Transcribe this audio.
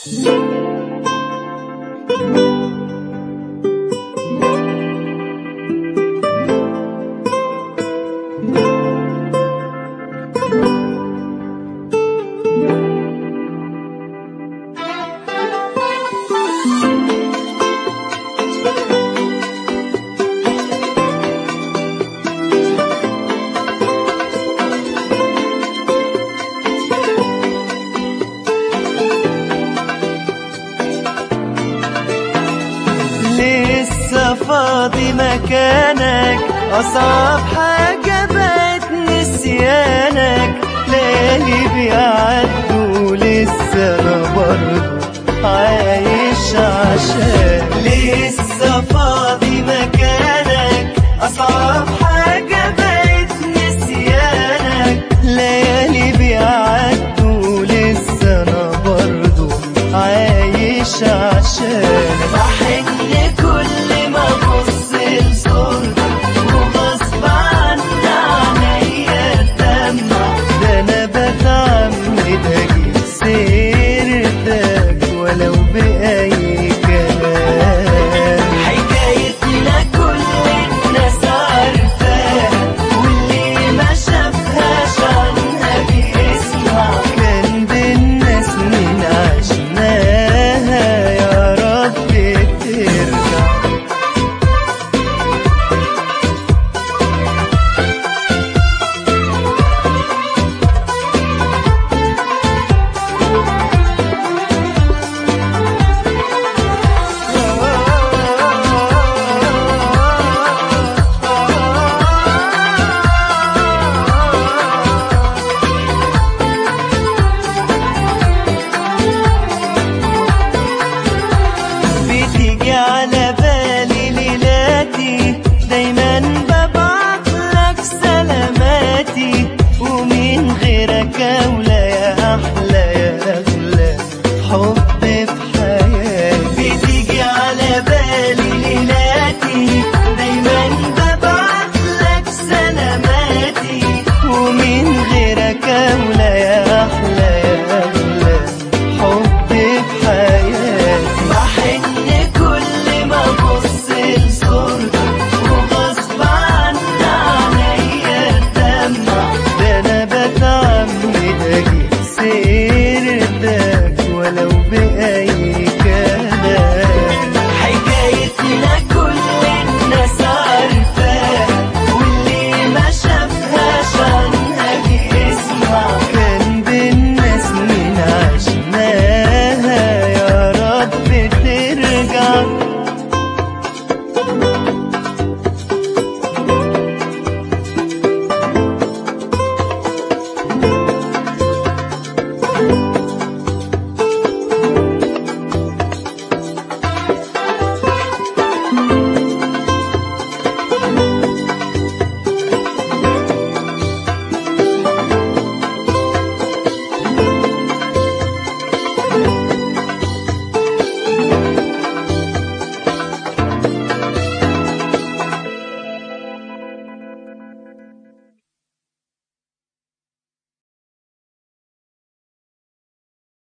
لسه فاضي مكانك أصعب حاجة بقت نسيانك ليالي بيعدوا لسه أنا برضه عايش عشان لسه فاضي مكانك أصعب حاجة بقت نسيانك ليالي بيعدوا لسه أنا برضه عايش عشان بحن كل ما ابص لصورتك وغصب عني عينيا الدمع ده انا بتعمد اجيب سيرتك ولو بقى